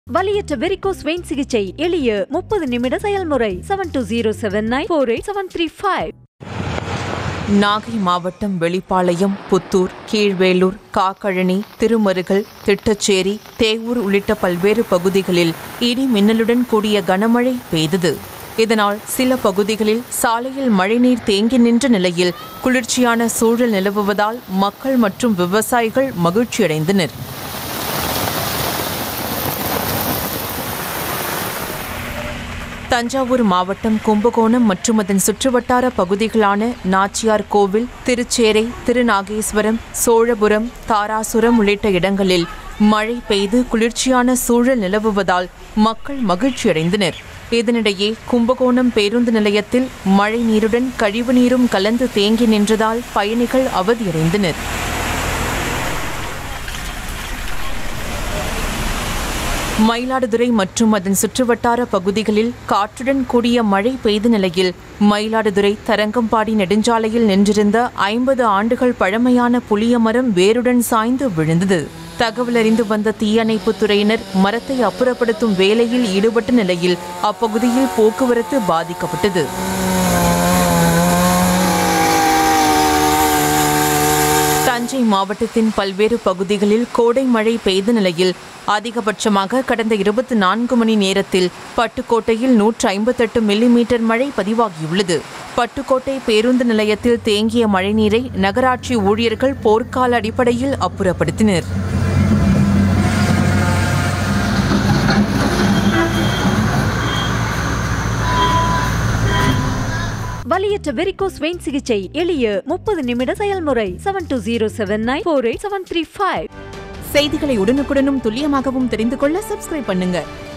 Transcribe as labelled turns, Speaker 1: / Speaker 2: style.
Speaker 1: வலியற்ற varicose vein சிகிச்சை எளிய முப்பது நிமிட செயல்முறை seven two zero seven nine four eight seven three five
Speaker 2: Nagai மாவட்டம் வெளிப்பாளையம் புத்தூர் கீழ்வேலூர் காக்கழனி திருமருகல் திட்டச்சேரி தேவூர் உள்ளிட்ட பல்வேறு பகுதிகளில் இடி மின்னலுடன் கூடிய கனமழை பெய்தது இதனால் சில பகுதிகளில் சாலையில் மழைநீர் தேங்கி நின்ற நிலையில் குளிர்ச்சியான சூழல் நிலவுவதால் மக்கள் மற்றும் விவசாயிகள் மகிழ்ச்சியடைந்தனர் தஞ்சாவூர் மாவட்டம் கும்பகோணம் மற்றும் அதன் சுற்றுவட்டார பகுதிகளான நாச்சியார் கோவில் திருச்சேரை திருநாகேஸ்வரம் சோழபுரம் தாராசுரம் உள்ளிட்ட இடங்களில் மழை பெய்து குளிர்ச்சியான சூழல் நிலவுவதால் மக்கள் மகிழ்ச்சியடைந்தனர் இதனிடையே கும்பகோணம் பேருந்து நிலையத்தில் மழை நீருடன் கழிவு நீரும் கலந்து தேங்கி நின்றதால் பயணிகள் அவதியடைந்தனர் மயிலாடுதுறை மற்றும் அதன் சுற்றுவட்டார பகுதிகளில் காற்றுடன் கூடிய மழை பெய்த நிலையில் மயிலாடுதுறை தரங்கம்பாடி நெடுஞ்சாலையில் நின்றிருந்த ஐம்பது ஆண்டுகள் பழமையான புளிய மரம் வேருடன் சாய்ந்து விழுந்தது தகவல் அறிந்து வந்த தீயணைப்புத் துறையினர் மரத்தை அப்புறப்படுத்தும் வேலையில் ஈடுபட்ட நிலையில் அப்பகுதியில் போக்குவரத்து பாதிக்கப்பட்டது தஞ்சை மாவட்டத்தின் பல்வேறு பகுதிகளில் கோடை மழை பெய்த நிலையில் அதிகபட்சமாக கடந்த இருபத்தி நான்கு மணி நேரத்தில் பட்டுக்கோட்டையில் நூற்று ஐம்பத்தெட்டு மில்லிமீட்டர் மழை பதிவாகியுள்ளது பட்டுக்கோட்டை பேருந்து நிலையத்தில் தேங்கிய மழைநீரை நகராட்சி ஊழியர்கள் போர்க்கால அடிப்படையில் அப்புறப்படுத்தினர்
Speaker 1: வலியற்ற வெரிகோஸ் வெயின் சிகிச்சை எளிய முப்பது நிமிட செயல்முறை seven two zero seven nine four eight seven three five
Speaker 2: செய்திகளை உடனுக்குடனும் துல்லியமாகவும் தெரிந்து கொள்ள சப்ஸ்கிரைப் பண்ணுங்க